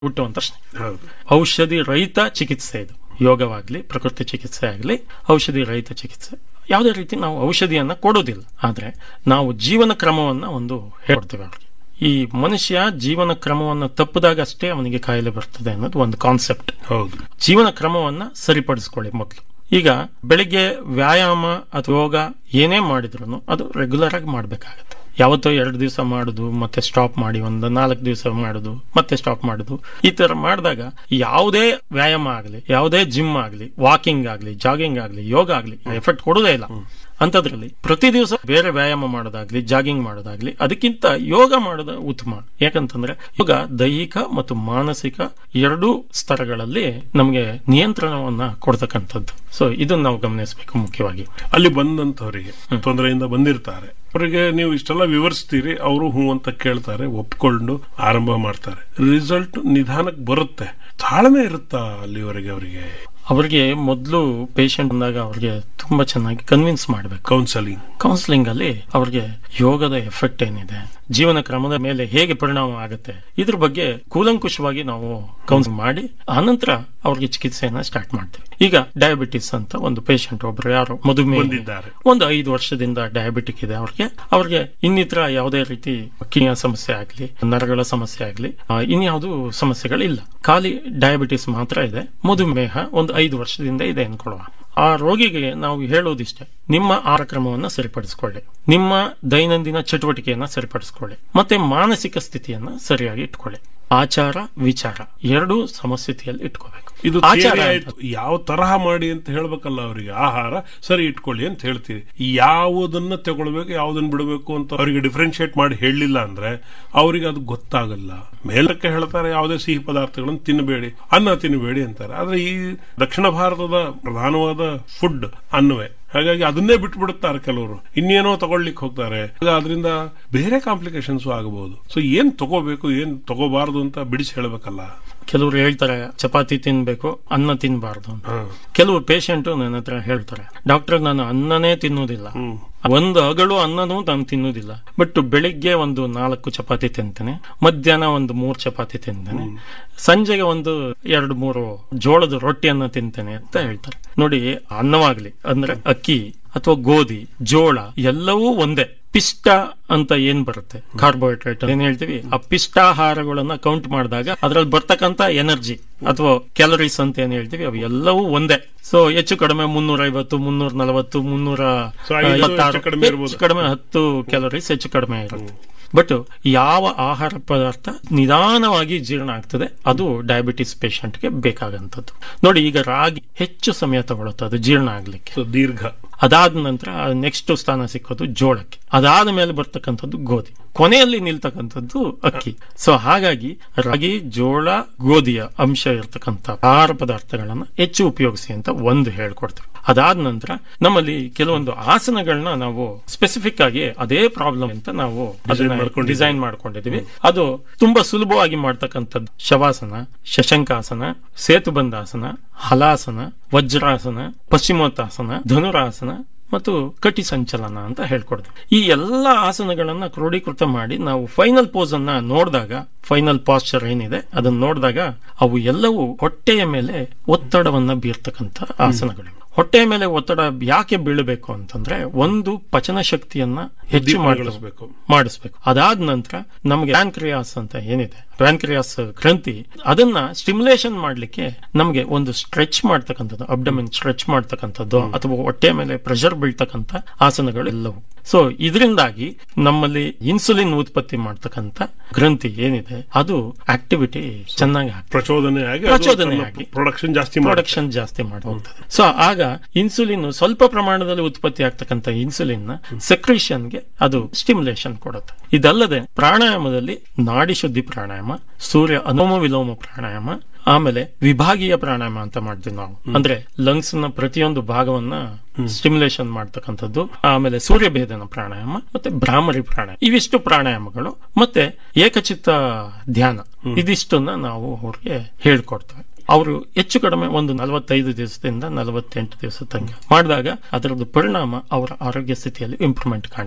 ಹುಟ್ಟುವಂತ ಪ್ರಶ್ನೆ ಹೌದು ಔಷಧಿ ರಹಿತ ಚಿಕಿತ್ಸೆ ಇದು ಯೋಗವಾಗ್ಲಿ ಪ್ರಕೃತಿ ಚಿಕಿತ್ಸೆ ಆಗಲಿ ಔಷಧಿ ರಹಿತ ಚಿಕಿತ್ಸೆ ಯಾವುದೇ ರೀತಿ ನಾವು ಔಷಧಿಯನ್ನ ಕೊಡೋದಿಲ್ಲ ಆದ್ರೆ ನಾವು ಜೀವನ ಕ್ರಮವನ್ನ ಒಂದು ಹೇಳ್ತೇವೆ ಅವ್ರಿಗೆ ಈ ಮನುಷ್ಯ ಜೀವನ ಕ್ರಮವನ್ನು ತಪ್ಪಿದಾಗ ಅಷ್ಟೇ ಅವನಿಗೆ ಕಾಯಿಲೆ ಬರ್ತದೆ ಅನ್ನೋದು ಒಂದು ಕಾನ್ಸೆಪ್ಟ್ ಹೌದು ಜೀವನ ಕ್ರಮವನ್ನ ಸರಿಪಡಿಸ್ಕೊಳ್ಳಿ ಮೊದಲು ಈಗ ಬೆಳಿಗ್ಗೆ ವ್ಯಾಯಾಮ ಅಥವಾ ಯೋಗ ಏನೇ ಮಾಡಿದ್ರು ಅದು ರೆಗ್ಯುಲರ್ ಆಗಿ ಮಾಡಬೇಕಾಗತ್ತೆ ಯಾವತ್ತೋ ಎರಡು ದಿವಸ ಮಾಡುದು ಮತ್ತೆ ಸ್ಟಾಪ್ ಮಾಡಿ ಒಂದು ನಾಲ್ಕು ದಿವಸ ಮಾಡುದು ಮತ್ತೆ ಸ್ಟಾಪ್ ಮಾಡುದು ಈ ತರ ಮಾಡಿದಾಗ ಯಾವುದೇ ವ್ಯಾಯಾಮ ಆಗಲಿ ಯಾವುದೇ ಜಿಮ್ ಆಗಲಿ ವಾಕಿಂಗ್ ಆಗಲಿ ಜಾಗಿಂಗ್ ಆಗಲಿ ಯೋಗ ಆಗಲಿ ಎಫೆಕ್ಟ್ ಕೊಡೋದೇ ಇಲ್ಲ ಅಂತದ್ರಲ್ಲಿ ಪ್ರತಿ ದಿವಸ ಬೇರೆ ವ್ಯಾಯಾಮ ಮಾಡೋದಾಗ್ಲಿ ಜಾಗಿಂಗ್ ಮಾಡೋದಾಗ್ಲಿ ಅದಕ್ಕಿಂತ ಯೋಗ ಮಾಡೋದು ಉತ್ತಮ ಯಾಕಂತಂದ್ರೆ ಯೋಗ ದೈಹಿಕ ಮತ್ತು ಮಾನಸಿಕ ಎರಡೂ ಸ್ತರಗಳಲ್ಲಿ ನಮಗೆ ನಿಯಂತ್ರಣವನ್ನ ಕೊಡ್ತಕ್ಕಂಥದ್ದು ಸೊ ಇದನ್ನ ನಾವು ಗಮನಿಸಬೇಕು ಮುಖ್ಯವಾಗಿ ಅಲ್ಲಿ ಬಂದಂತವರಿಗೆ ತೊಂದರೆಯಿಂದ ಬಂದಿರ್ತಾರೆ ಅವರಿಗೆ ನೀವು ಇಷ್ಟೆಲ್ಲ ವಿವರಿಸ್ತೀರಿ ಅವರು ಹೂ ಅಂತ ಕೇಳ್ತಾರೆ ಒಪ್ಕೊಂಡು ಆರಂಭ ಮಾಡ್ತಾರೆ ರಿಸಲ್ಟ್ ನಿಧಾನಕ್ಕೆ ಬರುತ್ತೆ ತಾಳ್ಮೆ ಇರುತ್ತಾ ಅಲ್ಲಿವರೆಗೆ ಅವರಿಗೆ ಅವರಿಗೆ ಮೊದಲು ಪೇಷಂಟ್ ಬಂದಾಗ ಅವ್ರಿಗೆ ತುಂಬಾ ಚೆನ್ನಾಗಿ ಕನ್ವಿನ್ಸ್ ಮಾಡಬೇಕು ಕೌನ್ಸಲಿಂಗ್ ಕೌನ್ಸಿಲಿಂಗ್ ಅಲ್ಲಿ ಅವ್ರಿಗೆ ಯೋಗದ ಎಫೆಕ್ಟ್ ಏನಿದೆ ಜೀವನ ಕ್ರಮದ ಮೇಲೆ ಹೇಗೆ ಪರಿಣಾಮ ಆಗುತ್ತೆ ಇದ್ರ ಬಗ್ಗೆ ಕೂಲಂಕುಷವಾಗಿ ನಾವು ಕೌನ್ಸಿಲ್ ಮಾಡಿ ಆನಂತರ ಅವ್ರಿಗೆ ಚಿಕಿತ್ಸೆಯನ್ನ ಸ್ಟಾರ್ಟ್ ಮಾಡ್ತೀವಿ ಈಗ ಡಯಾಬಿಟಿಸ್ ಅಂತ ಒಂದು ಪೇಷಂಟ್ ಒಬ್ರು ಯಾರು ಮಧುಮೇಹ ಬಂದಿದ್ದಾರೆ ಒಂದು ಐದು ವರ್ಷದಿಂದ ಡಯಾಬಿಟಿಕ್ ಇದೆ ಅವ್ರಿಗೆ ಅವ್ರಿಗೆ ಇನ್ನಿತರ ಯಾವುದೇ ರೀತಿ ಕಿಣಿಯ ಸಮಸ್ಯೆ ಆಗ್ಲಿ ನರಗಳ ಸಮಸ್ಯೆ ಆಗ್ಲಿ ಆ, ಇನ್ಯಾವುದು ಸಮಸ್ಯೆಗಳಿಲ್ಲ ಖಾಲಿ ಡಯಾಬಿಟಿಸ್ ಮಾತ್ರ ಇದೆ ಮಧುಮೇಹ ಒಂದು ಐದು ವರ್ಷದಿಂದ ಇದೆ ಅನ್ಕೊಳ್ಳುವ ಆ ರೋಗಿಗೆ ನಾವು ಹೇಳೋದಿಷ್ಟೇ ನಿಮ್ಮ ಆಹಾರ ಕ್ರಮವನ್ನ ಸರಿಪಡಿಸ್ಕೊಳ್ಳಿ ನಿಮ್ಮ ದೈನಂದಿನ ಚಟುವಟಿಕೆಯನ್ನ ಸರಿಪಡಿಸ್ಕೊಳ್ಳಿ ಮತ್ತೆ ಮಾನಸಿಕ ಸ್ಥಿತಿಯನ್ನ ಸರಿಯಾಗಿ ಇಟ್ಕೊಳ್ಳಿ ಆಚಾರ ವಿಚಾರ ಎರಡೂ ಸಮಸ್ಥಿತಿಯಲ್ಲಿ ಇಟ್ಕೋಬೇಕು ಇದು ಆಚಾರ theory ಅಂತ. ಆಯ್ತು ಯಾವ ತರಹ ಮಾಡಿ ಅಂತ ಹೇಳ್ಬೇಕಲ್ಲ ಅವರಿಗೆ ಆಹಾರ ಸರಿ ಇಟ್ಕೊಳ್ಳಿ ಅಂತ ಹೇಳ್ತೀವಿ ಯಾವುದನ್ನ ತಗೊಳ್ಬೇಕು ಯಾವುದನ್ನ ಬಿಡಬೇಕು ಅಂತ ಅವರಿಗೆ ಡಿಫ್ರೆನ್ಶಿಯೇಟ್ ಮಾಡಿ ಹೇಳಲಿಲ್ಲ ಅಂದ್ರೆ ಅವರಿಗೆ ಅದು ಗೊತ್ತಾಗಲ್ಲ ಮೇಲಕ್ಕೆ ಹೇಳ್ತಾರೆ ಯಾವುದೇ ಸಿಹಿ ಪದಾರ್ಥಗಳನ್ನು ತಿನ್ನಬೇಡಿ ಅನ್ನ ತಿನ್ನಬೇಡಿ ಅಂತಾರೆ ಆದ್ರೆ ಈ ದಕ್ಷಿಣ ಭಾರತದ ಪ್ರಧಾನವಾದ ಫುಡ್ ಅನ್ನವೇ ಹಾಗಾಗಿ ಅದನ್ನೇ ಬಿಟ್ಬಿಡುತ್ತಾರೆ ಕೆಲವರು ಇನ್ನೇನೋ ತಗೊಳ್ಲಿಕ್ಕೆ ಹೋಗ್ತಾರೆ ಆಗ ಅದರಿಂದ ಬೇರೆ ಕಾಂಪ್ಲಿಕೇಶನ್ಸ್ ಆಗಬಹುದು ಸೊ ಏನ್ ತಗೋಬೇಕು ಏನ್ ತಗೋಬಾರದು ಅಂತ ಬಿಡಿಸಿ ಹೇಳ್ಬೇಕಲ್ಲ ಕೆಲವರು ಹೇಳ್ತಾರೆ ಚಪಾತಿ ತಿನ್ಬೇಕು ಅನ್ನ ತಿನ್ಬಾರ್ದು ಅಂತ ಹ. ಕೆಲವು ಪೇಷಂಟ್ ನನ್ನ ಹತ್ರ ಹೇಳ್ತಾರೆ ಡಾಕ್ಟರ್ ನಾನು ಅನ್ನನೇ ತಿನ್ನುವುದಿಲ್ಲ ಒಂದು ಅಗಳು ಅನ್ನನೂ ನಾನು ತಿನ್ನುವುದಿಲ್ಲ ಬಟ್ ಬೆಳಿಗ್ಗೆ ಒಂದು ನಾಲ್ಕು ಚಪಾತಿ ತಿಂತೇನೆ ಮಧ್ಯಾಹ್ನ ಒಂದು ಮೂರು ಚಪಾತಿ ತಿಂತೇನೆ ಸಂಜೆಗೆ ಒಂದು ಎರಡು ಮೂರು ಜೋಳದ ರೊಟ್ಟಿಯನ್ನ ತಿಂತೇನೆ ಅಂತ ಹೇಳ್ತಾರೆ ನೋಡಿ ಅನ್ನವಾಗ್ಲಿ ಅಂದ್ರೆ ಅಕ್ಕಿ ಅಥವಾ ಗೋಧಿ ಜೋಳ ಎಲ್ಲವೂ ಒಂದೇ ಪಿಷ್ಟ ಅಂತ ಏನ್ ಬರುತ್ತೆ ಕಾರ್ಬೋಹೈಡ್ರೇಟ್ ಏನ್ ಹೇಳ್ತೀವಿ ಆ ಪಿಷ್ಟಾಹಾರಗಳನ್ನ ಕೌಂಟ್ ಮಾಡಿದಾಗ ಅದ್ರಲ್ಲಿ ಬರ್ತಕ್ಕಂತ ಎನರ್ಜಿ ಅಥವಾ ಕ್ಯಾಲರೀಸ್ ಅಂತ ಏನ್ ಹೇಳ್ತೀವಿ ಅವು ಎಲ್ಲವೂ ಒಂದೇ ಸೊ ಹೆಚ್ಚು ಕಡಿಮೆ ಮುನ್ನೂರ ಐವತ್ತು ಮುನ್ನೂರ ನಲವತ್ತು ಮುನ್ನೂರ So, ಐದು ಐವತ್ತಾರು ಹೆಚ್ಚು ಕಡಿಮೆ ಇರ್ಬೋದು. ಹೆಚ್ಚು ಕಡಿಮೆ ಹತ್ತು ಕ್ಯಾಲರೀಸ್ ಹೆಚ್ಚು ಕಡಿಮೆ ಇರುತ್ತೆ ಬಟ್ ಯಾವ ಆಹಾರ ಪದಾರ್ಥ ನಿಧಾನವಾಗಿ ಜೀರ್ಣ ಆಗ್ತದೆ ಅದು ಡಯಾಬಿಟಿಸ್ ಗೆ ಬೇಕಾಗಂತದ್ದು ನೋಡಿ ಈಗ ರಾಗಿ ಹೆಚ್ಚು ಸಮಯ ತಗೊಳುತ್ತೆ ಅದು ಜೀರ್ಣ ಆಗ್ಲಿಕ್ಕೆ ಸೊ ದೀರ್ಘ ಅದಾದ ನಂತರ ನೆಕ್ಸ್ಟ್ ಸ್ಥಾನ ಸಿಕ್ಕೋದು ಜೋಳಕ್ಕೆ ಅದಾದ ಮೇಲೆ ಬರ್ತಕ್ಕಂಥದ್ದು ಗೋಧಿ ಕೊನೆಯಲ್ಲಿ ನಿಲ್ತಕ್ಕಂಥದ್ದು ಅಕ್ಕಿ ಸೊ ಹಾಗಾಗಿ ರಾಗಿ ಜೋಳ ಗೋಧಿಯ ಅಂಶ ಇರತಕ್ಕಂಥ ಆಹಾರ ಪದಾರ್ಥಗಳನ್ನ ಹೆಚ್ಚು ಉಪಯೋಗಿಸಿ ಅಂತ ಒಂದು ಹೇಳ್ಕೊಡ್ತೇವೆ ಅದಾದ ನಂತರ ನಮ್ಮಲ್ಲಿ ಕೆಲವೊಂದು ಆಸನಗಳನ್ನ ನಾವು ಸ್ಪೆಸಿಫಿಕ್ ಆಗಿ ಅದೇ ಪ್ರಾಬ್ಲಮ್ ಅಂತ ನಾವು ಮಾಡ್ಕೊಂಡಿದ್ದೀವಿ. ಡಿಸೈನ್ ಮಾಡ್ಕೊಂಡಿದೀವಿ ಅದು ತುಂಬಾ ಸುಲಭವಾಗಿ ಮಾಡ್ತಕ್ಕಂಥದ್ದು ಶವಾಸನ ಶಶಂಕಾಸನ ಸೇತುಬಂಧಾಸನ ಹಲಾಸನ ವಜ್ರಾಸನ ಪಶ್ಚಿಮೋತ್ತಾಸನ ಧನುರಾಸನ ಮತ್ತು ಕಟಿ ಸಂಚಲನ ಅಂತ ಹೇಳ್ಕೊಡ್ತೀವಿ ಈ ಎಲ್ಲ ಆಸನಗಳನ್ನ ಕ್ರೋಢೀಕೃತ ಮಾಡಿ ನಾವು ಫೈನಲ್ ಪೋಸ್ ಅನ್ನ ನೋಡಿದಾಗ ಫೈನಲ್ ಪಾಸ್ಚರ್ ಏನಿದೆ ಅದನ್ನ ನೋಡಿದಾಗ ಅವು ಎಲ್ಲವೂ ಹೊಟ್ಟೆಯ ಮೇಲೆ ಒತ್ತಡವನ್ನ ಬೀರ್ತಕ್ಕಂಥ ಆಸನಗಳು ಹೊಟ್ಟೆಯ ಮೇಲೆ ಒತ್ತಡ ಯಾಕೆ ಬೀಳಬೇಕು ಅಂತಂದ್ರೆ ಒಂದು ಪಚನ ಶಕ್ತಿಯನ್ನ ಹೆಚ್ಚು ಉದ್ದೀಪನಗೊಳಿಸ್ಬೇಕು. ಮಾಡಿಸ್ಬೇಕು ಮಾಡಿಸ್ಬೇಕು ಅದಾದ ನಂತರ ನಮಗೆ ಪ್ಯಾನ್ಕ್ರಿಯಾಸ್ ಅಂತ ಏನಿದೆ ಪ್ಯಾನ್ಕ್ರಿಯಾಸ್ ಗ್ರಂಥಿ ಅದನ್ನ ಸ್ಟಿಮ್ಯುಲೇಷನ್ ಮಾಡ್ಲಿಕ್ಕೆ ನಮಗೆ ಒಂದು ಸ್ಟ್ರೆಚ್ ಮಾಡ್ತಕ್ಕಂಥದ್ದು ಅಬ್ಡಮಿನ್ ಸ್ಟ್ರೆಚ್ ಮಾಡ್ತಕ್ಕಂಥದ್ದು ಅಥವಾ ಹೊಟ್ಟೆಯ ಮೇಲೆ ಪ್ರೆಷರ್ ಬೀಳ್ತಕ್ಕಂಥ ಆಸನಗಳು ಎಲ್ಲವೂ ಸೊ ಇದರಿಂದಾಗಿ ನಮ್ಮಲ್ಲಿ ಇನ್ಸುಲಿನ್ ಉತ್ಪತ್ತಿ ಮಾಡ್ತಕ್ಕಂಥ ಗ್ರಂಥಿ ಏನಿದೆ ಅದು ಆಕ್ಟಿವಿಟಿ ಚೆನ್ನಾಗಿ ಆಗ್ತದೆ ಪ್ರಚೋದನೆ ಆಗಿ ಪ್ರಚೋದನೆ ಆಗಿ. ಪ್ರೊಡಕ್ಷನ್ ಜಾಸ್ತಿ ಮಾಡಿ ಪ್ರೊಡಕ್ಷನ್ ಜಾಸ್ತಿ ಮಾಡಿ ಹೋಗ್ತದೆ ಸೊ ಆಗ ಇನ್ಸುಲಿನ್ ಸ್ವಲ್ಪ ಪ್ರಮಾಣದಲ್ಲಿ ಉತ್ಪತ್ತಿ ಆಗ್ತಕ್ಕಂಥ ಇನ್ಸುಲಿನ್ ಸೆಕ್ರೇಷನ್ಗೆ ಅದು ಸ್ಟಿಮ್ಯುಲೇಷನ್ ಕೊಡುತ್ತೆ ಇದಲ್ಲದೆ ಪ್ರಾಣಾಯಾಮದಲ್ಲಿ ನಾಡಿ ಶುದ್ಧಿ ಪ್ರಾಣಾಯಾಮ ಸೂರ್ಯ ಅನುಮ ವಿಲೋಮ ಪ್ರಾಣಾಯಾಮ ಆಮೇಲೆ ವಿಭಾಗೀಯ ಪ್ರಾಣಾಯಾಮ ಅಂತ ಮಾಡ್ತೀವಿ ನಾವು ಅಂದ್ರೆ ಲಂಗ್ಸ್ ನ ಪ್ರತಿಯೊಂದು ಭಾಗವನ್ನ ಸ್ಟಿಮ್ಯುಲೇಷನ್ ಮಾಡ್ತಕ್ಕಂಥದ್ದು ಆಮೇಲೆ ಸೂರ್ಯಭೇದನ ಪ್ರಾಣಾಯಾಮ ಮತ್ತೆ ಭ್ರಾಮರಿ ಪ್ರಾಣಾಯಾಮ ಇವಿಷ್ಟು ಪ್ರಾಣಾಯಾಮಗಳು ಮತ್ತೆ ಏಕಚಿತ್ತ ಧ್ಯಾನ ಇದಿಷ್ಟನ್ನ ನಾವು ಅವ್ರಿಗೆ ಹೇಳ್ಕೊಡ್ತೇವೆ ಅವರು ಹೆಚ್ಚು ಕಡಿಮೆ ಒಂದು ನಲವತ್ತೈದು ದಿವಸದಿಂದ ನಲವತ್ತೆಂಟು ದಿವಸ ತನಕ ಮಾಡಿದಾಗ ಅದರದ್ದು ಪರಿಣಾಮ ಅವರ ಆರೋಗ್ಯ ಸ್ಥಿತಿಯಲ್ಲಿ ಇಂಪ್ರೂವ್ಮೆಂಟ್ ಕಾಣುತ್ತೆ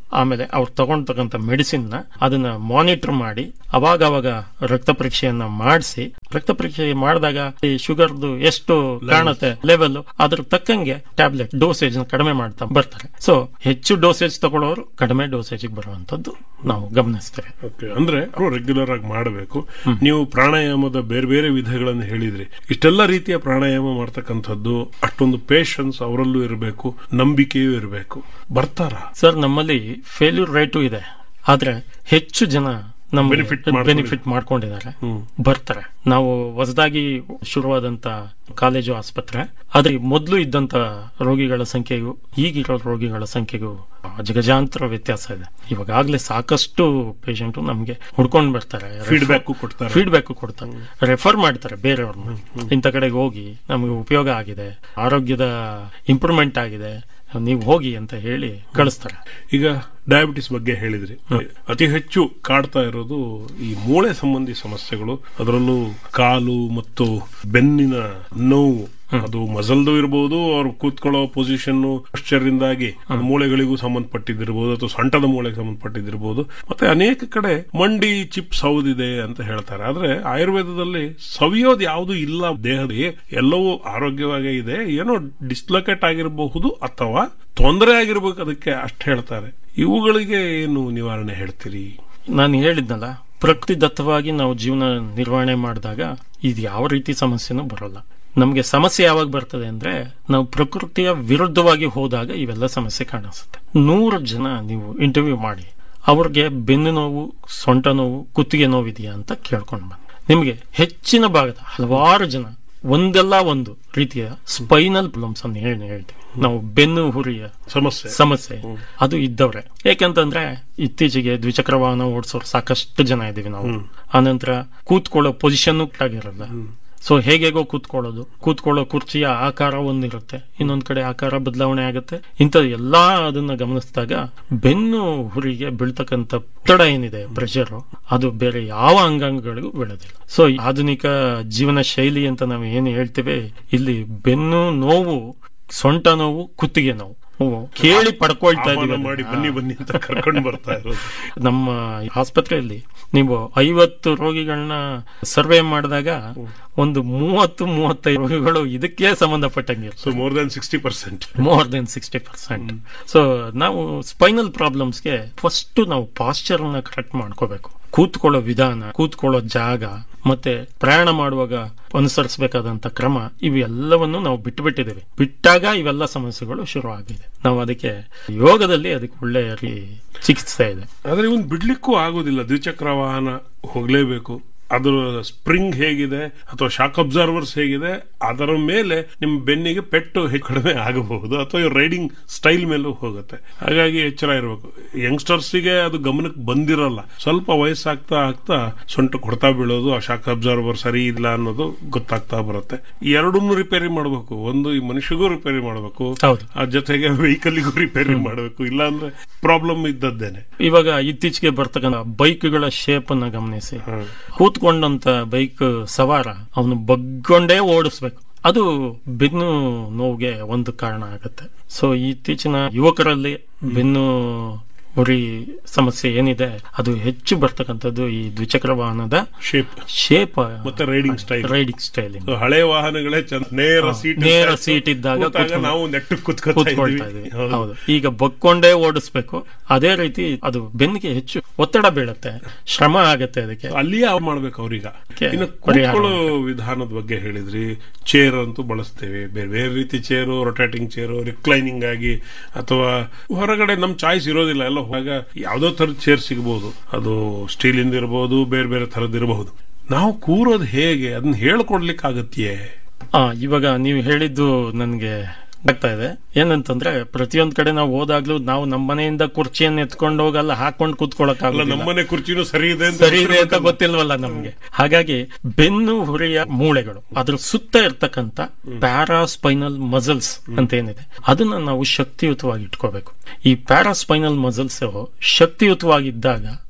ಆಮೇಲೆ ಅವ್ರು ತಗೊಂಡ್ತಕ್ಕಂಥ ಮೆಡಿಸಿನ್ ನ ಅದನ್ನ ಮಾನಿಟರ್ ಮಾಡಿ ಅವಾಗ ಅವಾಗ ರಕ್ತ ಪರೀಕ್ಷೆಯನ್ನ ಮಾಡಿಸಿ ರಕ್ತ ಪರೀಕ್ಷೆ ಮಾಡಿದಾಗ ಈ ಶುಗರ್ದು ಎಷ್ಟು ಕಾಣುತ್ತೆ ಲೆವೆಲ್ ಅದ್ರ ತಕ್ಕಂಗೆ ಟ್ಯಾಬ್ಲೆಟ್ ಡೋಸೇಜ್ ನ ಕಡಿಮೆ ಮಾಡ್ತಾ ಬರ್ತಾರೆ ಸೊ ಹೆಚ್ಚು ಡೋಸೇಜ್ ತಗೊಳ್ಳೋರು ಕಡಿಮೆ ಡೋಸೇಜ್ ಬರುವಂತದ್ದು ನಾವು ಗಮನಿಸ್ತೇವೆ ಓಕೆ ಅಂದ್ರೆ ರೆಗ್ಯುಲರ್ ಆಗಿ ಮಾಡಬೇಕು ನೀವು ಪ್ರಾಣಾಯಾಮದ ಬೇರೆ ಬೇರೆ ವಿಧಗಳನ್ನು ಹೇಳಿದ್ರಿ ಇಷ್ಟೆಲ್ಲ ರೀತಿಯ ಪ್ರಾಣಾಯಾಮ ಮಾಡ್ತಕ್ಕಂಥದ್ದು ಅಷ್ಟೊಂದು ಪೇಷನ್ಸ್ ಅವರಲ್ಲೂ ಇರಬೇಕು ನಂಬಿಕೆಯೂ ಇರಬೇಕು ಬರ್ತಾರ ಸರ್ ನಮ್ಮಲ್ಲಿ ಫೇಲ್ಯೂರ್ ರೇಟು ಇದೆ ಆದ್ರೆ ಹೆಚ್ಚು ಜನ ನಮ್ಮ Benefit ಮಾಡ್ಕೊಂಡಿದ್ದಾರೆ. ಬೆನಿಫಿಟ್ ಮಾಡ್ಕೊಂಡಿದ್ದಾರೆ ಬರ್ತಾರೆ ನಾವು ಹೊಸದಾಗಿ ಶುರುವಾದಂತ ಕಾಲೇಜು ಆಸ್ಪತ್ರೆ ಆದ್ರೆ ಮೊದಲು ಇದ್ದಂತ ರೋಗಿಗಳ ಸಂಖ್ಯೆಗೂ ಈಗಿರೋ ರೋಗಿಗಳ ಸಂಖ್ಯೆಗೂ ಜಗಜಾಂತರ ವ್ಯತ್ಯಾಸ ಇದೆ ಇವಾಗಲೇ ಸಾಕಷ್ಟು ಪೇಷಂಟ್ ನಮ್ಗೆ ಹುಡ್ಕೊಂಡ್ ಬರ್ತಾರೆ ಫೀಡ್ಬ್ಯಾಕ್ ಕೊಡ್ತಾರೆ ಫೀಡ್ಬ್ಯಾಕ್ ಕೊಡ್ತಾರೆ ರೆಫರ್ ಮಾಡ್ತಾರೆ ಬೇರೆಯವ್ರನ್ನ ಇಂಥ ಕಡೆಗೆ ಹೋಗಿ ನಮಗೆ ಉಪಯೋಗ ಆಗಿದೆ ಆರೋಗ್ಯದ ಇಂಪ್ರೂವ್ಮೆಂಟ್ ಆಗಿದೆ ನೀವು ಹೋಗಿ ಅಂತ ಹೇಳಿ ಕಳಿಸ್ತಾರೆ ಈಗ ಡಯಾಬಿಟಿಸ್ ಬಗ್ಗೆ ಹೇಳಿದ್ರಿ ಅತಿ ಹೆಚ್ಚು ಕಾಡ್ತಾ ಇರೋದು ಈ ಮೂಳೆ ಸಂಬಂಧಿ ಸಮಸ್ಯೆಗಳು ಅದರಲ್ಲೂ ಕಾಲು ಮತ್ತು ಬೆನ್ನಿನ ನೋವು ಅದು ಮಸಲ್ದು ಇರಬಹುದು ಅವ್ರು ಕೂತ್ಕೊಳ್ಳೋ ಪೊಸಿಷನ್ ಇಂದಾಗಿ ಅದು ಮೂಳೆಗಳಿಗೂ ಸಂಬಂಧಪಟ್ಟಿದ್ದಿರಬಹುದು ಅಥವಾ ಸೊಂಟದ ಮೂಳೆಗೆ ಸಂಬಂಧಪಟ್ಟಿದ್ದಿರಬಹುದು ಮತ್ತೆ ಅನೇಕ ಕಡೆ ಮಂಡಿ ಚಿಪ್ ಸೌದಿದೆ ಅಂತ ಹೇಳ್ತಾರೆ ಆದ್ರೆ ಆಯುರ್ವೇದದಲ್ಲಿ ಸವಿಯೋದು ಯಾವುದು ಇಲ್ಲ ದೇಹದ ಎಲ್ಲವೂ ಆರೋಗ್ಯವಾಗೇ ಇದೆ ಏನೋ ಡಿಸ್ಲೊಕೇಟ್ ಆಗಿರಬಹುದು ಅಥವಾ ತೊಂದರೆ ಆಗಿರ್ಬೇಕು ಅದಕ್ಕೆ ಅಷ್ಟು ಹೇಳ್ತಾರೆ ಇವುಗಳಿಗೆ ಏನು ನಿವಾರಣೆ ಹೇಳ್ತೀರಿ ನಾನು ಹೇಳಿದ್ನಲ್ಲ ಪ್ರಕೃತಿ ದತ್ತವಾಗಿ ನಾವು ಜೀವನ ನಿರ್ವಹಣೆ ಮಾಡಿದಾಗ ಇದು ಯಾವ ರೀತಿ ಸಮಸ್ಯೆನೂ ಬರೋಲ್ಲ ನಮಗೆ ಸಮಸ್ಯೆ ಯಾವಾಗ ಬರ್ತದೆ ಅಂದ್ರೆ ನಾವು ಪ್ರಕೃತಿಯ ವಿರುದ್ಧವಾಗಿ ಹೋದಾಗ ಇವೆಲ್ಲ ಸಮಸ್ಯೆ ಕಾಣಿಸುತ್ತೆ ನೂರು ಜನ ನೀವು ಇಂಟರ್ವ್ಯೂ ಮಾಡಿ ಅವ್ರಿಗೆ ಬೆನ್ನು ನೋವು ಸೊಂಟ ನೋವು ಕುತ್ತಿಗೆ ನೋವಿದೆಯಾ ಅಂತ ಕೇಳ್ಕೊಂಡು ಬನ್ನಿ ನಿಮಗೆ ಹೆಚ್ಚಿನ ಭಾಗದ ಹಲವಾರು ಜನ ಒಂದಲ್ಲ ಒಂದು ರೀತಿಯ ಸ್ಪೈನಲ್ ಪ್ರಾಬ್ಲಮ್ಸ್ ಅನ್ನು ಹೇಳಿ ಹೇಳ್ತೀವಿ ನಾವು ಬೆನ್ನು ಹುರಿಯ ಸಮಸ್ಯೆ ಸಮಸ್ಯೆ ಅದು ಇದ್ದವ್ರೆ ಯಾಕಂತಂದ್ರೆ ಇತ್ತೀಚೆಗೆ ದ್ವಿಚಕ್ರ ವಾಹನ ಓಡಿಸೋರು ಸಾಕಷ್ಟು ಜನ ಇದೀವಿ ನಾವು ಆನಂತರ ಕೂತ್ಕೊಳ್ಳೋ ಪೊಸಿಷನ್ ಆಗಿರಲ್ಲ ಸೊ ಹೇಗೇಗೋ ಕೂತ್ಕೊಳ್ಳೋದು ಕೂತ್ಕೊಳ್ಳೋ ಕುರ್ಚಿಯ ಆಕಾರ ಒಂದಿರುತ್ತೆ ಇನ್ನೊಂದ್ ಕಡೆ ಆಕಾರ ಬದಲಾವಣೆ ಆಗುತ್ತೆ ಇಂಥ ಎಲ್ಲಾ ಅದನ್ನ ಗಮನಿಸಿದಾಗ ಬೆನ್ನು ಹುರಿಗೆ ಬೀಳ್ತಕ್ಕಂಥ ಒತ್ತಡ ಏನಿದೆ ಪ್ರೆಷರ್ ಅದು ಬೇರೆ ಯಾವ ಅಂಗಾಂಗಗಳಿಗೂ ಬೀಳೋದಿಲ್ಲ ಸೊ ಆಧುನಿಕ ಜೀವನ ಶೈಲಿ ಅಂತ ನಾವು ಏನು ಹೇಳ್ತೇವೆ ಇಲ್ಲಿ ಬೆನ್ನು ನೋವು ಸೊಂಟ ನೋವು ಕುತ್ತಿಗೆ ನೋವು ಓ, ಕೇಳಿ ಪಡ್ಕೊಳ್ತಾ ಆಹ್ವಾನ ಇದೀವಿ ಮಾಡಿ ಅದನ್ನ. ಬನ್ನಿ ಬನ್ನಿ ಅಂತ ಕರ್ಕೊಂಡು ಬರ್ತಾ ಇರೋದು ನಮ್ಮ ಆಸ್ಪತ್ರೆಯಲ್ಲಿ ನೀವು ಐವತ್ತು ರೋಗಿಗಳನ್ನ ಸರ್ವೆ ಮಾಡಿದಾಗ ಒಂದು ಮೂವತ್ತು ಮೂವತ್ತೈದು ರೋಗಿಗಳು ಇದಕ್ಕೆ ಸಂಬಂಧಪಟ್ಟಂಗೆ so more than sixty percent more than sixty percent so ನಾವು ಸ್ಪೈನಲ್ ಪ್ರಾಬ್ಲಮ್ಸ್ಗೆ ಫಸ್ಟ್ ನಾವು ಪಾಸ್ಚರ್ ನ ಕರೆಕ್ಟ್ ಮಾಡ್ಕೋಬೇಕು ಕೂತ್ಕೊಳ್ಳೋ ವಿಧಾನ ಕೂತ್ಕೊಳ್ಳೋ ಜಾಗ ಮತ್ತೆ ಪ್ರಯಾಣ ಮಾಡುವಾಗ ಅನುಸರಿಸಬೇಕಾದಂತ ಕ್ರಮ ಇವೆಲ್ಲವನ್ನು ನಾವು ಬಿಟ್ಟು ಬಿಟ್ಟಿದ್ದೇವೆ ಬಿಟ್ಟಾಗ ಇವೆಲ್ಲ ಸಮಸ್ಯೆಗಳು ಶುರು ಆಗಿದೆ ನಾವು ಅದಕ್ಕೆ ಯೋಗದಲ್ಲಿ ಅದಕ್ಕೆ ಒಳ್ಳೆಯ ರೀ- ಚಿಕಿತ್ಸೆ ಇದೆ ಆದ್ರೆ ಇವನ್ ಬಿಡ್ಲಿಕ್ಕೂ ಆಗೋದಿಲ್ಲ ದ್ವಿಚಕ್ರ ವಾಹನ ಹೋಗ್ಲೇಬೇಕು ಅದರ ಸ್ಪ್ರಿಂಗ್ ಹೇಗಿದೆ ಅಥವಾ ಶಾಕ್ ಅಬ್ಸರ್ವರ್ಸ್ ಹೇಗಿದೆ ಅದರ ಮೇಲೆ ನಿಮ್ಮ ಬೆನ್ನಿಗೆ ಪೆಟ್ಟು ಹೆಚ್ಚು ಕಡಿಮೆ ಆಗಬಹುದು ಅಥವಾ ರೈಡಿಂಗ್ ಸ್ಟೈಲ್ ಮೇಲೂ ಹೋಗುತ್ತೆ ಹಾಗಾಗಿ ಎಚ್ಚರ ಇರಬೇಕು ಯಂಗ್ಸ್ಟರ್ಸ್ಗೆ ಅದು ಗಮನಕ್ಕೆ ಬಂದಿರಲ್ಲ ಸ್ವಲ್ಪ ವಯಸ್ಸಾಗ್ತಾ ಆಗ್ತಾ ಸೊಂಟ ಕೊಡ್ತಾ ಬೀಳೋದು ಆ ಶಾಕ್ ಅಬ್ಸರ್ವರ್ ಸರಿ ಇಲ್ಲ ಅನ್ನೋದು ಗೊತ್ತಾಗ್ತಾ ಬರುತ್ತೆ ಈ ಎರಡನ್ನೂ ರಿಪೇರಿ ಮಾಡಬೇಕು ಒಂದು ಈ ಮನುಷ್ಯಗೂ ರಿಪೇರಿ ಮಾಡಬೇಕು ಹೌದು ಆ ಜೊತೆಗೆ ವೆಹಿಕಲ್ಗೂ ರಿಪೇರಿ ಮಾಡಬೇಕು ಇಲ್ಲಾಂದ್ರೆ ಪ್ರಾಬ್ಲಮ್ ಇದ್ದದ್ದೇನೆ ಇವಾಗ ಇತ್ತೀಚೆಗೆ ಬರ್ತಕ್ಕಂಥ ಬೈಕ್ಗಳ ಶೇಪ್ ಅನ್ನ ಗಮನಿಸಿ ಕೂತ್ಕೊಂಡಂತ ಬೈಕ್ ಸವಾರ ಅವನು ಬಗ್ಗೊಂಡೇ ಓಡಿಸ್ಬೇಕು ಅದು ಬೆನ್ನು ನೋವಿಗೆ ಒಂದು ಕಾರಣ ಆಗುತ್ತೆ ಸೊ ಇತ್ತೀಚಿನ ಯುವಕರಲ್ಲಿ ಬೆನ್ನು ಉರಿ ಸಮಸ್ಯೆ ಏನಿದೆ ಅದು ಹೆಚ್ಚು ಬರ್ತಕ್ಕಂಥದ್ದು ಈ ದ್ವಿಚಕ್ರ ವಾಹನದ ಶೇಪ್ ಶೇಪ್ ಮತ್ತೆ riding style riding style so ಹಳೆ ವಾಹನಗಳೇ ಚಂದ ನೇರ ಸೀಟ್ ನೇರ seat ಇದ್ದಾಗ ಕೂತಾಗ ಕೂತ್ಕೊಂಡು- ನಾವು ನೆಟ್ಟು ಕುತ್ಕೊತಾ ಕೂತ್ಕೊಳ್ತಾ ಇದ್ವಿ ಇದೀವಿ ಹೌದು. ಹೌದು ಈಗ ಬಕ್ಕೊಂಡೇ ಓಡಿಸ್ಬೇಕು ಅದೇ ರೀತಿ ಅದು ಬೆನ್ನಿಗೆ ಹೆಚ್ಚು ಒತ್ತಡ ಬೀಳುತ್ತೆ ಶ್ರಮ ಆಗತ್ತೆ ಅದಕ್ಕೆ ಅಲ್ಲಿಯೇ ಅವ್ರು ಮಾಡ್ಬೇಕು ಅವ್ರೀಗ ಅದಕ್ಕೆ ಇನ್ನು ಪರಿಹಾರ ಕೂತ್ಕೊಳ್ಳೋ ವಿಧಾನದ ಬಗ್ಗೆ ಹೇಳಿದ್ರಿ ಚೇರ್ ಅಂತೂ ಬಳಸ್ತೇವೆ ಬೇರೆ ಬೇರೆ ರೀತಿ ಚೇರು ರೊಟೇಟಿಂಗ್ ಚೇರು ರಿಕ್ಲೈನಿಂಗ್ ಆಗಿ ಅಥವಾ ಹೊರಗಡೆ ನಮ್ ಚಾಯ್ಸ್ ಇರೋದಿಲ್ಲ ಎಲ್ಲ ಹೋದಾಗ ಯಾವ್ದೋ ತರದ ಚೇರ್ ಸಿಗಬಹುದು ಅದು ಸ್ಟೀಲ್ ಇಂದ ಇರಬಹುದು ಬೇರೆ ಬೇರೆ ತರದ್ ಇರಬಹುದು ನಾವು ಕೂರೋದು ಹೇಗೆ ಅದನ್ನ ಹೇಳ್ಕೊಡ್ಲಿಕ್ಕೆ ಆಗತ್ತೆಯೇ ಆ ಇವಾಗ ನೀವು ಹೇಳಿದ್ದು ನನ್ಗೆ ಆಗ್ತಾ ಇದೆ ಏನಂತಂದ್ರೆ ಪ್ರತಿಯೊಂದ್ ಕಡೆ ನಾವು ಹೋದಾಗ್ಲೂ ನಾವು ನಮ್ಮ ಮನೆಯಿಂದ ಕುರ್ಚಿಯನ್ನು ಎತ್ಕೊಂಡು ಹೋಗಲ್ಲ ಹಾಕೊಂಡು ಕೂತ್ಕೊಳಕ್ ಅಲ್ಲ ನಮ್ಮನೆ ಕುರ್ಚಿನೂ ಸರಿ ಇದೆ ಅಂತ ಸರಿ ಇದೆ ಅಂತ ಗೊತ್ತಿಲ್ವಲ್ಲ ನಮ್ಗೆ ಹಾಗಾಗಿ ಬೆನ್ನು ಹುರಿಯ ಮೂಳೆಗಳು ಅದ್ರ ಸುತ್ತ ಇರ್ತಕ್ಕಂತ ಪ್ಯಾರಾಸ್ಪೈನಲ್ ಮಸಲ್ಸ್ ಅಂತ ಏನಿದೆ ಅದನ್ನ ನಾವು ಶಕ್ತಿಯುತವಾಗಿ ಇಟ್ಕೋಬೇಕು ಈ ಪ್ಯಾರಾಸ್ಪೈನಲ್ ಮಸಲ್ಸ್ ಶಕ್ತಿಯುತವಾಗಿದ್ದಾಗ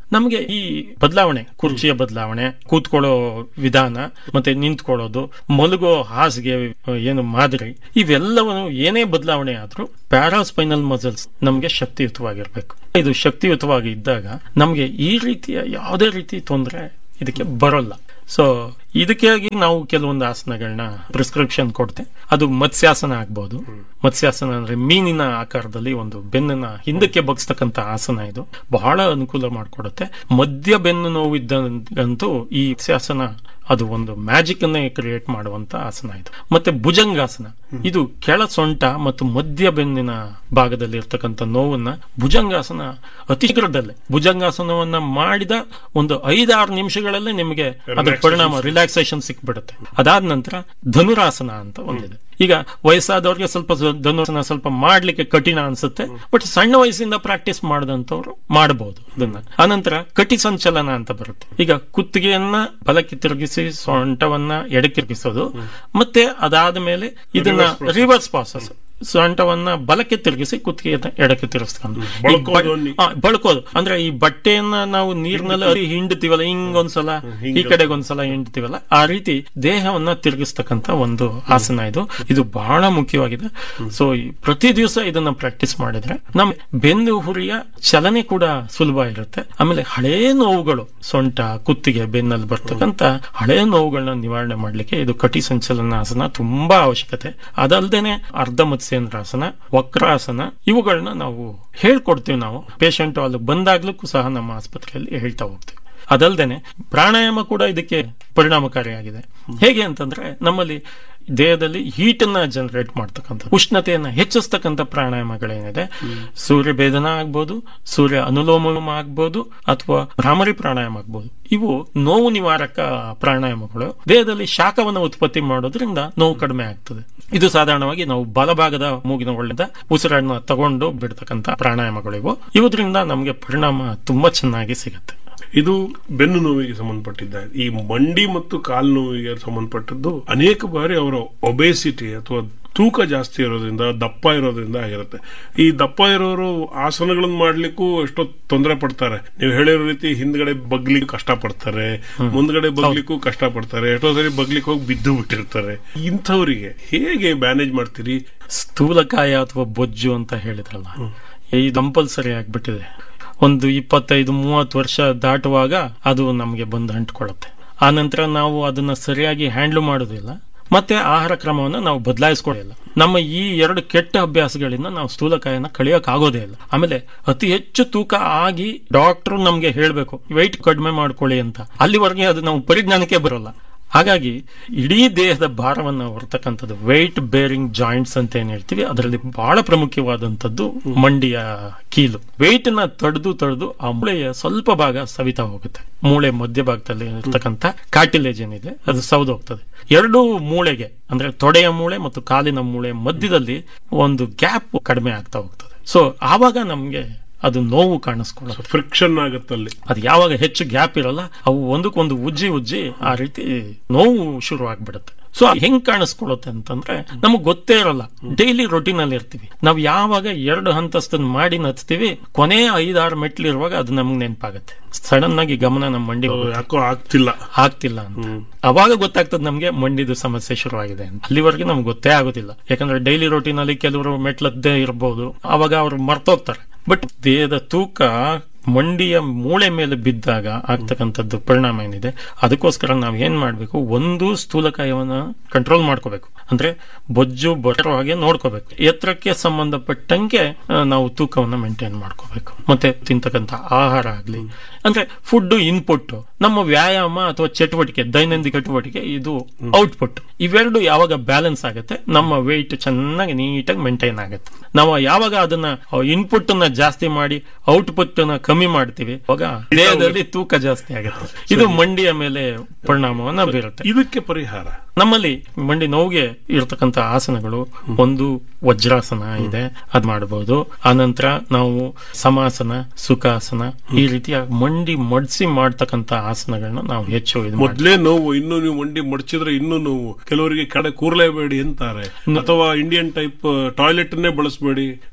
ನಮಗೆ ಈ ಬದಲಾವಣೆ ಕುರ್ಚಿಯ ಬದಲಾವಣೆ ಕೂತ್ಕೊಳ್ಳೋ ವಿಧಾನ ಮತ್ತೆ ನಿಂತ್ಕೊಳ್ಳೋದು ಮಲಗೋ ಹಾಸಿಗೆ ಏನು ಮಾದರಿ ಇವೆಲ್ಲವನ್ನು ಏನೇ ಬದಲಾವಣೆ ಆದ್ರೂ ಪ್ಯಾರಾಸ್ಪೈನಲ್ ಮಸಲ್ಸ್ ನಮಗೆ ಶಕ್ತಿಯುತವಾಗಿರ್ಬೇಕು ಇದು ಶಕ್ತಿಯುತವಾಗಿ ಇದ್ದಾಗ ನಮಗೆ ಈ ರೀತಿಯ ಯಾವುದೇ ರೀತಿ ತೊಂದರೆ ಇದಕ್ಕೆ ಬರೋಲ್ಲ ಸೊ ಇದಕ್ಕಾಗಿ ನಾವು ಕೆಲವೊಂದು ಆಸನಗಳನ್ನ ಪ್ರಿಸ್ಕ್ರಿಪ್ಷನ್ ಕೊಡ್ತೆ ಅದು ಮತ್ಸ್ಯಾಸನ ಆಗ್ಬಹುದು ಮತ್ಸ್ಯಾಸನ ಅಂದ್ರೆ ಮೀನಿನ ಆಕಾರದಲ್ಲಿ ಒಂದು ಬೆನ್ನನ್ನ ಹಿಂದಕ್ಕೆ ಬಗ್ಸ್ತಕ್ಕಂತ ಆಸನ ಇದು ಬಹಳ ಅನುಕೂಲ ಮಾಡಿಕೊಡುತ್ತೆ ಮಧ್ಯ ಬೆನ್ನು ನೋವು ಇದ್ದಂತೂ ಈ ಮತ್ಸ್ಯಾಸನ ಅದು ಒಂದು ಮ್ಯಾಜಿಕ್ ಅನ್ನೇ ಕ್ರಿಯೇಟ್ ಮಾಡುವಂತ ಆಸನ ಇದು ಮತ್ತೆ ಭುಜಂಗಾಸನ ಇದು ಕೆಳ ಸೊಂಟ ಮತ್ತು ಮಧ್ಯ ಬೆನ್ನಿನ ಭಾಗದಲ್ಲಿ ಇರ್ತಕ್ಕಂಥ ನೋವನ್ನ ಭುಜಂಗಾಸನ ಅತಿ ಶೀಘ್ರದಲ್ಲೇ ಭುಜಂಗಾಸನವನ್ನ ಮಾಡಿದ ಒಂದು ಐದಾರು ನಿಮಿಷಗಳಲ್ಲೇ ನಿಮಗೆ ಅದು ಪರಿಣಾಮ ರಿಲ್ಯಾಕ್ಸೇಷನ್ ಸಿಕ್ಬಿಡುತ್ತೆ ಅದಾದ ನಂತರ ಧನುರಾಸನ ಅಂತ ಒಂದಿದೆ ಈಗ ವಯಸ್ಸಾದವ್ರಿಗೆ ಸ್ವಲ್ಪ ಸ- ಧನುರಾಸನ ಸ್ವಲ್ಪ ಮಾಡ್ಲಿಕ್ಕೆ ಕಠಿಣ ಅನ್ಸುತ್ತೆ ಬಟ್ ಸಣ್ಣ ವಯಸ್ಸಿಂದ ಪ್ರಾಕ್ಟೀಸ್ ಮಾಡದಂತವ್ರು ಮಾಡಬಹುದು ಅದನ್ನ ಆನಂತರ ಕಟಿ ಸಂಚಲನ ಅಂತ ಬರುತ್ತೆ ಈಗ ಕುತ್ತಿಗೆಯನ್ನ ಬಲಕ್ಕೆ ತಿರುಗಿಸಿ ಸೊಂಟವನ್ನ ಎಡಕ್ಕೆ ತಿರುಗಿಸೋದು ಮತ್ತೆ ಅದಾದ ಮೇಲೆ ಇದನ್ನ ರಿವರ್ಸ್ ಪ್ರಾಸೆಸ್ ಸೊಂಟವನ್ನ ಬಲಕ್ಕೆ ತಿರುಗಿಸಿ ಕುತ್ತಿಗೆಯನ್ನ ಎಡಕ್ಕೆ ತಿರುಗಿಸ್ಕೊಂಡು ಈ ಬಳ್ಕೋದು ಬ- ಅನ್ನಿ. ಆ, ಬಳ್ಕೋದು ಅಂದ್ರೆ ಈ ಬಟ್ಟೆಯನ್ನ ನಾವು ನೀರಿನಲ್ಲಿ ಅರಿ ಹಿಂಡ್ತೀವಲ್ಲ ಹಿಂಗೊಂದ್ಸಲ ಈ ಕಡೆಗೆ ಒಂದ್ಸಲ ಹಿಂಡ್ತೀವಲ್ಲ ಆ ರೀತಿ ದೇಹವನ್ನ ತಿರುಗಿಸ್ತಕ್ಕಂತ ಒಂದು ಆಸನ ಇದು ಇದು ಬಹಳ ಮುಖ್ಯವಾಗಿದೆ ಸೊ ಪ್ರತಿ ದಿವಸ ಇದನ್ನ ಪ್ರಾಕ್ಟೀಸ್ ಮಾಡಿದ್ರೆ ನಮ್ ಬೆನ್ನು ಹುರಿಯ ಚಲನೆ ಕೂಡ ಸುಲಭ ಇರುತ್ತೆ ಆಮೇಲೆ ಹಳೇ ನೋವುಗಳು ಸೊಂಟ ಕುತ್ತಿಗೆ ಬೆನ್ನಲ್ಲಿ ಬರ್ತಕ್ಕಂತ ಹಳೇ ನೋವುಗಳನ್ನ ನಿವಾರಣೆ ಮಾಡ್ಲಿಕ್ಕೆ ಇದು ಕಟಿ ಸಂಚಲನ ಆಸನ ತುಂಬಾ ಅವಶ್ಯಕತೆ ಅದಲ್ದೇನೆ ಅರ್ಧ ಮತ್ಸ್ಯೇಂದ್ರಾಸನ ವಕ್ರಾಸನ ಇವುಗಳನ್ನ ನಾವು ಹೇಳ್ಕೊಡ್ತೀವಿ ನಾವು ಪೇಷಂಟ್ ಅಲ್ಲಿ ಬಂದಾಗ್ಲೂ ಸಹ ನಮ್ಮ ಆಸ್ಪತ್ರೆಯಲ್ಲಿ ಹೇಳ್ತಾ ಹೋಗ್ತೀವಿ ಅದಲ್ದೇನೆ ಪ್ರಾಣಾಯಾಮ ಕೂಡ ಇದಕ್ಕೆ ಪರಿಣಾಮಕಾರಿಯಾಗಿದೆ ಹೇಗೆ ಅಂತಂದ್ರೆ ನಮ್ಮಲ್ಲಿ ದೇಹದಲ್ಲಿ ಹೀಟ್ ಅನ್ನ ಜನರೇಟ್ ಮಾಡ್ತಕ್ಕಂಥ ಉಷ್ಣತೆಯನ್ನ ಹೆಚ್ಚಿಸ್ತಕ್ಕಂಥ ಪ್ರಾಣಾಯಾಮಗಳೇನಿದೆ ಸೂರ್ಯ ಭೇದನ ಆಗ್ಬೋದು ಸೂರ್ಯ ಅನುಲೋಮ ಆಗ್ಬೋದು ಅಥವಾ ಭ್ರಾಮರಿ ಪ್ರಾಣಾಯಾಮ ಆಗ್ಬೋದು ಇವು ನೋವು ನಿವಾರಕ ಪ್ರಾಣಾಯಾಮಗಳು ದೇಹದಲ್ಲಿ ಶಾಖವನ್ನು ಉತ್ಪತ್ತಿ ಮಾಡೋದ್ರಿಂದ ನೋವು ಕಡಿಮೆ ಆಗ್ತದೆ ಇದು ಸಾಧಾರಣವಾಗಿ ನಾವು ಬಲಭಾಗದ ಮೂಗಿನ ಒಳ್ಳೆದ ಉಸಿರನ್ನ ತಗೊಂಡು ಬಿಡ್ತಕ್ಕಂಥ ಪ್ರಾಣಾಯಾಮಗಳು ಇವು ಇವುದರಿಂದ ನಮಗೆ ಪರಿಣಾಮ ತುಂಬಾ ಚೆನ್ನಾಗಿ ಸಿಗುತ್ತೆ ಇದು ಬೆನ್ನು ನೋವಿಗೆ ಸಂಬಂಧಪಟ್ಟಿದ್ದ ಈ ಮಂಡಿ ಮತ್ತು ಕಾಲು ನೋವಿಗೆ ಸಂಬಂಧಪಟ್ಟದ್ದು ಅನೇಕ ಬಾರಿ ಅವರ ಒಬೇಸಿಟಿ ಅಥವಾ ತೂಕ ಜಾಸ್ತಿ ಇರೋದ್ರಿಂದ ದಪ್ಪ ಇರೋದ್ರಿಂದ ಆಗಿರುತ್ತೆ ಈ ದಪ್ಪ ಇರೋರು ಆಸನಗಳನ್ನು ಮಾಡ್ಲಿಕ್ಕೂ ಎಷ್ಟೋ ತೊಂದರೆ ಪಡ್ತಾರೆ ನೀವು ಹೇಳಿರೋ ರೀತಿ ಹಿಂದ್ಗಡೆ ಬಗ್ಲಿಕ್ಕೆ ಕಷ್ಟ ಪಡ್ತಾರೆ ಮುಂದ್ಗಡೆ ಬಗ್ಲಿಕ್ಕೂ ಕಷ್ಟ ಪಡ್ತಾರೆ ಎಷ್ಟೋ ಸರಿ ಬಗ್ಲಿಕ್ಕೆ ಹೋಗಿ ಬಿದ್ದು ಬಿಟ್ಟಿರ್ತಾರೆ ಇಂಥವರಿಗೆ ಹೇಗೆ ಮ್ಯಾನೇಜ್ ಮಾಡ್ತೀರಿ ಸ್ಥೂಲಕಾಯ ಅಥವಾ ಬೊಜ್ಜು ಅಂತ ಹೇಳಿದ್ರಲ್ಲ ಇದು ಕಂಪಲ್ಸರಿ ಆಗ್ಬಿಟ್ಟಿದೆ ಒಂದು ಇಪ್ಪತ್ತೈದು ಮೂವತ್ತು ವರ್ಷ ದಾಟುವಾಗ ಅದು ನಮಗೆ ಬಂದು ಅಂಟ್ಕೊಳ್ಳುತ್ತೆ ಆ ನಂತರ ನಾವು ಅದನ್ನ ಸರಿಯಾಗಿ ಹ್ಯಾಂಡ್ಲ್ ಮಾಡೋದಿಲ್ಲ ಮತ್ತೆ ಆಹಾರ ಕ್ರಮವನ್ನು ನಾವು ಬದಲಾಯಿಸ್ಕೊಳ್ಳಿಲ್ಲ ನಮ್ಮ ಈ ಎರಡು ಕೆಟ್ಟ ಅಭ್ಯಾಸಗಳಿಂದ ನಾವು ಸ್ಥೂಲಕಾಯನ ಕಳಿಯಕ್ ಆಗೋದೇ ಇಲ್ಲ ಆಮೇಲೆ ಅತಿ ಹೆಚ್ಚು ತೂಕ ಆಗಿ ಡಾಕ್ಟರ್ ನಮ್ಗೆ ಹೇಳ್ಬೇಕು ವೆಯ್ಟ್ ಕಡಿಮೆ ಮಾಡ್ಕೊಳ್ಳಿ ಅಂತ ಅಲ್ಲಿವರೆಗೆ ಅದು ನಾವು ಪರಿಜ್ಞಾನಕ್ಕೆ ಬರೋಲ್ಲ ಹಾಗಾಗಿ ಇಡೀ ದೇಹದ ಭಾರವನ್ನು ಹೊರತಕ್ಕಂಥದ್ದು ವೆಯ್ಟ್ ಬೇರಿಂಗ್ ಜಾಯಿಂಟ್ಸ್ ಅಂತ ಏನ್ ಹೇಳ್ತೀವಿ ಅದರಲ್ಲಿ ಬಹಳ ಪ್ರಮುಖವಾದಂಥದ್ದು ಮಂಡಿಯ ಕೀಲು ವೆಯ್ಟ್ ನ ತಡೆದು ತಡೆದು ಆ ಮೂಳೆಯ ಸ್ವಲ್ಪ ಭಾಗ ಸವಿತಾ ಹೋಗುತ್ತೆ ಮೂಳೆ ಮಧ್ಯಭಾಗದಲ್ಲಿ ಇರ್ತಕ್ಕಂಥ ಕಾರ್ಟಿಲೇಜ್ ಏನಿದೆ ಅದು ಸೌದು ಹೋಗ್ತದೆ ಎರಡು ಮೂಳೆಗೆ ಅಂದ್ರೆ ತೊಡೆಯ ಮೂಳೆ ಮತ್ತು ಕಾಲಿನ ಮೂಳೆ ಮಧ್ಯದಲ್ಲಿ ಒಂದು ಗ್ಯಾಪ್ ಕಡಿಮೆ ಆಗ್ತಾ ಹೋಗ್ತದೆ ಸೊ ಆವಾಗ ನಮ್ಗೆ ಅದು ನೋವು ಕಾಣಿಸ್ಕೊಳ್ಳೋದು ಫ್ರಿಕ್ಷನ್ ಆಗುತ್ತಲ್ಲಿ ಅದು ಯಾವಾಗ ಹೆಚ್ಚು ಗ್ಯಾಪ್ ಇರಲ್ಲ ಅವು ಒಂದಕ್ಕೊಂದು ಉಜ್ಜಿ ಉಜ್ಜಿ ಆ ರೀತಿ ನೋವು ಶುರು ಆಗ್ಬಿಡುತ್ತೆ ಸೊ ಹೆಂಗ್ ಕಾಣಿಸ್ಕೊಳ್ಳುತ್ತೆ ಅಂತಂದ್ರೆ ನಮಗ್ ಗೊತ್ತೇ ಇರಲ್ಲ ಡೈಲಿ ರೊಟೀನ್ ಅಲ್ಲಿ ಇರ್ತೀವಿ ನಾವ್ ಯಾವಾಗ ಎರಡು ಹಂತಸ್ತನ್ ಮಾಡಿ ನತ್ತೀವಿ ಕೊನೆ ಐದಾರು ಮೆಟ್ಲು ಇರುವಾಗ ಅದು ನಮ್ಗೆ ನೆನಪಾಗತ್ತೆ ಸಡನ್ ಆಗಿ ಗಮನ ನಮ್ಮ ಮಂಡಿ ಹೋಗುತ್ತೆ. ಯಾಕೋ ಆಗ್ತಿಲ್ಲ ಆಗ್ತಿಲ್ಲ ಅಂತ ಅವಾಗ ಗೊತ್ತಾಗ್ತದೆ ನಮ್ಗೆ ಮಂಡಿದು ಸಮಸ್ಯೆ ಶುರುವಾಗಿದೆ ಅಂತ ಅಲ್ಲಿವರೆಗೆ ನಮ್ಗೆ ಗೊತ್ತೇ ಆಗೋದಿಲ್ಲ ಯಾಕಂದ್ರೆ ಡೈಲಿ ರೊಟೀನ್ ಅಲ್ಲಿ ಕೆಲವರು ಮೆಟ್ಲದ್ದೇ ಇರಬಹುದು ಅವಾಗ ಅವ್ರು ಮರ್ತೋಗ್ತಾರೆ ಬಟ್ ದೇಹದ ತೂಕ ಮಂಡಿಯ ಮೂಳೆ ಮೇಲೆ ಬಿದ್ದಾಗ ಆಗ್ತಕ್ಕಂಥದ್ದು ಪರಿಣಾಮ ಏನಿದೆ ಅದಕ್ಕೋಸ್ಕರ ನಾವು ಏನ್ ಮಾಡ್ಬೇಕು ಒಂದು ಸ್ಥೂಲಕಾಯವನ್ನ ಕಂಟ್ರೋಲ್ ಮಾಡ್ಕೋಬೇಕು ಅಂದ್ರೆ ಬೊಜ್ಜು ಬರೋ ಹಾಗೆ ನೋಡ್ಕೋಬೇಕು ಎತ್ತರಕ್ಕೆ ಸಂಬಂಧಪಟ್ಟಂಗೆ ಆ, ನಾವು ತೂಕವನ್ನ ಮೇಂಟೈನ್ ಮಾಡ್ಕೋಬೇಕು ಮತ್ತೆ ತಿಂತಕ್ಕಂಥ ಆಹಾರ ಆಗ್ಲಿ ಅಂದ್ರೆ ಫುಡ್ ಇನ್ಪುಟ್ ನಮ್ಮ ವ್ಯಾಯಾಮ ಅಥವಾ ಚಟುವಟಿಕೆ ದೈನಂದಿನ ಚಟುವಟಿಕೆ ಇದು ಔಟ್ಪುಟ್ ಇವೆರಡು ಯಾವಾಗ ಬ್ಯಾಲೆನ್ಸ್ ಆಗುತ್ತೆ ನಮ್ಮ ವೆಯ್ಟ್ ಚೆನ್ನಾಗಿ ನೀಟಾಗಿ ಮೇಂಟೈನ್ ಆಗುತ್ತೆ ನಾವು ಯಾವಾಗ ಅದನ್ನ ಇನ್ಪುಟ್ ಅನ್ನ ಜಾಸ್ತಿ ಮಾಡಿ ಔಟ್ಪುಟ್ ಅನ್ನ ಕಮ್ಮಿ ಮಾಡ್ತೀವಿ ಅವಾಗ ದೇಹದಲ್ಲಿ ತೂಕ ಜಾಸ್ತಿ ಆಗುತ್ತೆ ಇದು ಮಂಡಿಯ ಮೇಲೆ ಪರಿಣಾಮವನ್ನ ಬೀರುತ್ತೆ ಇದಕ್ಕೆ ಪರಿಹಾರ ನಮ್ಮಲ್ಲಿ ಮಂಡಿ ನೋವಿಗೆ ಇರತಕ್ಕಂತ ಆಸನಗಳು ಒಂದು ವಜ್ರಾಸನ ಇದೆ ಅದ್ ಮಾಡಬಹುದು ಆನಂತರ ನಾವು ಸಮಾಸನ ಸುಖಾಸನ ಈ ರೀತಿಯ ಮಂಡಿ ಮಡ್ಸಿ ಮಾಡ್ತಕ್ಕಂತ ಆಸನಗಳನ್ನ ನಾವು ಹೆಚ್ಚು ಇದು ಮಾಡ್ತೀವಿ. ಮೊದ್ಲೇ ನೋವು ಇನ್ನು ನೀವು ಮಂಡಿ ಮಡಚಿದ್ರೆ ಇನ್ನೂ ನೋವು ಕೆಲವರಿಗೆ ಕಡೆ ಕೂರ್ಲೇಬೇಡಿ ಅಂತಾರೆ ಅಥವಾ ಇಂಡಿಯನ್ ಟೈಪ್ ಟಾಯ್ಲೆಟ್ ಅನ್ನೇ ಬಳಸಬೇಡಿ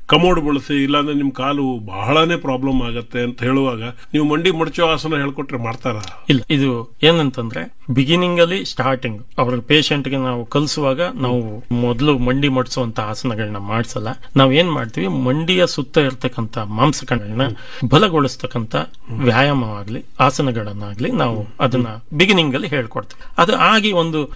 ಕಮೋಡ್ ಬಳಸಿ ಇಲ್ಲಾಂದ್ರೆ ನಿಮ್ ಕಾಲು ಬಹಳನೇ ಪ್ರಾಬ್ಲಮ್ ಆಗತ್ತೆ ಅಂತ ಹೇಳುವಾಗ ನೀವು ಮಂಡಿ ಮಡಚೋ ಆಸನ ಹೇಳ್ಕೊಟ್ರೆ ಮಾಡ್ತಾರ ಇಲ್ಲ ಇದು ಏನಂತಂದ್ರೆ ಬಿಗಿನಿಂಗ್ ಅಲ್ಲಿ ಸ್ಟಾರ್ಟಿಂಗ್ ಅವ್ರ ಪೇಷಂಟ್ ಗೆ ನಾವು ಕಲಿಸುವಾಗ ನಾವು ಮೊದಲು ಮಂಡಿ ಮಡಿಸುವಂತ ಆಸನಗಳನ್ನ ಮಾಡಿಸಲ್ಲ ನಾವ್ ಏನ್ ಮಾಡ್ತೀವಿ ಮಂಡಿಯ ಸುತ್ತ ಇರ್ತಕ್ಕಂತ ಮಾಂಸಕಗಳನ್ನ ಬಲಗೊಳಿಸ್ತಕ್ಕಂತ ವ್ಯಾಯಾಮವಾಗ್ಲಿ ಆಸನಗಳನ್ನಾಗ್ಲಿ ನಾವು ಅದನ್ನ ಬಿಗಿನಿಂಗ್ ಅಲ್ಲಿ ಹೇಳ್ಕೊಡ್ತೀವಿ ಅದು ಆಗಿ ಒಂದು